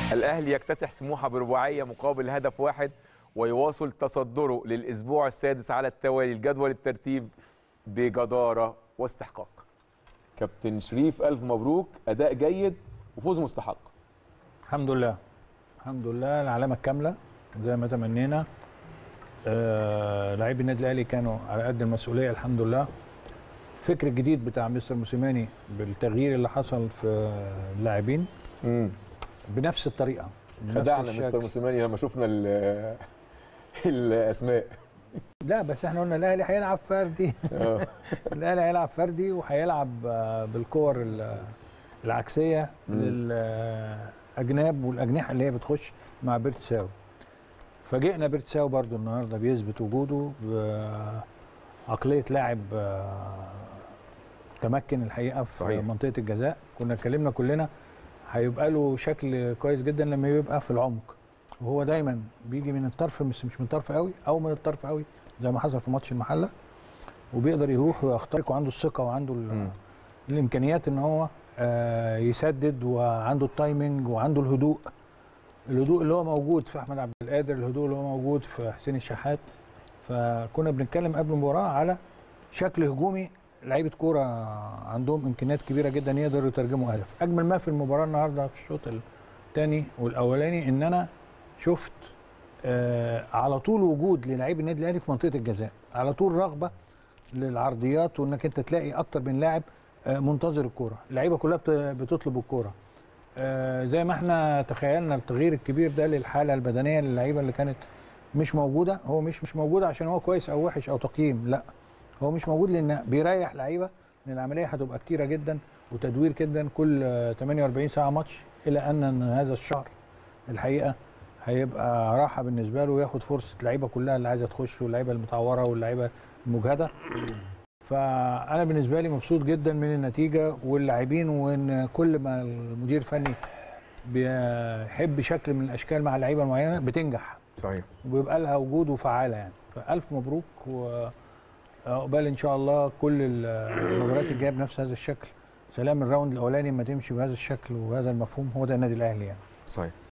الاهلي يكتسح سموحه برباعيه مقابل هدف واحد ويواصل تصدره للاسبوع السادس على التوالي الجدول الترتيب بجداره واستحقاق كابتن شريف الف مبروك اداء جيد وفوز مستحق الحمد لله الحمد لله العلامه الكامله زي ما تمنينا آه لاعبي النادي الاهلي كانوا على قد المسؤوليه الحمد لله الفكر الجديد بتاع مستر موسيماني بالتغيير اللي حصل في اللاعبين امم بنفس الطريقه بنفس خدعنا الشكل. مستر موسيماني لما شفنا ال- الاسماء لا بس احنا قلنا الاهلي هيلعب فردي آه. الاهلي هيلعب فردي وهيلعب آه، بالكور ال- العكسيه للاجناب والاجنحه اللي هي بتخش مع بيرتساو فاجئنا بيرتساو برضو النهارده بيثبت وجوده بعقليه لاعب آه، تمكن الحقيقه في صحيح. منطقه الجزاء كنا اتكلمنا كلنا هيبقى له شكل كويس جدا لما يبقى في العمق وهو دايما بيجي من الطرف بس مش من الطرف قوي او من الطرف قوي زي ما حصل في ماتش المحله وبيقدر يروح ويخترق وعنده الثقه وعنده ال- مم. الامكانيات ان هو آه، يسدد وعنده التايمنج وعنده الهدوء الهدوء اللي هو موجود في احمد عبد القادر الهدوء اللي هو موجود في حسين الشحات فكنا بنتكلم قبل المباراه على شكل هجومي لعيبه كوره عندهم امكانيات كبيره جدا يقدروا يترجموا هدف اجمل ما في المباراه النهارده في الشوط الثاني والاولاني ان انا شفت آه على طول وجود للاعيب النادي الاهلي في منطقه الجزاء على طول رغبه للعرضيات وانك انت تلاقي اكتر من لاعب آه منتظر الكوره اللعيبه كلها بت- بتطلب الكوره آه زي ما احنا تخيلنا التغيير الكبير ده للحاله البدنيه للعيبه اللي كانت مش موجوده هو مش مش موجود عشان هو كويس او وحش او تقييم لا هو مش موجود لان بيريح لعيبه لان العمليه هتبقى كتيره جدا وتدوير جدا كل آه، 48 ساعه ماتش الى ان هذا الشهر الحقيقه هيبقى راحه بالنسبه له وياخد فرصه اللعيبه كلها اللي عايزه تخش واللعيبه المتعوره واللعيبه المجهده فانا بالنسبه لي مبسوط جدا من النتيجه واللاعبين وان كل ما المدير الفني بيحب شكل من الاشكال مع اللعيبه المعينه بتنجح صحيح وبيبقى لها وجود وفعاله يعني فالف مبروك وعقبال ان شاء الله كل المباريات الجايه بنفس هذا الشكل سلام الراوند الاولاني ما تمشي بهذا الشكل وهذا المفهوم هو ده النادي الاهلي يعني صحيح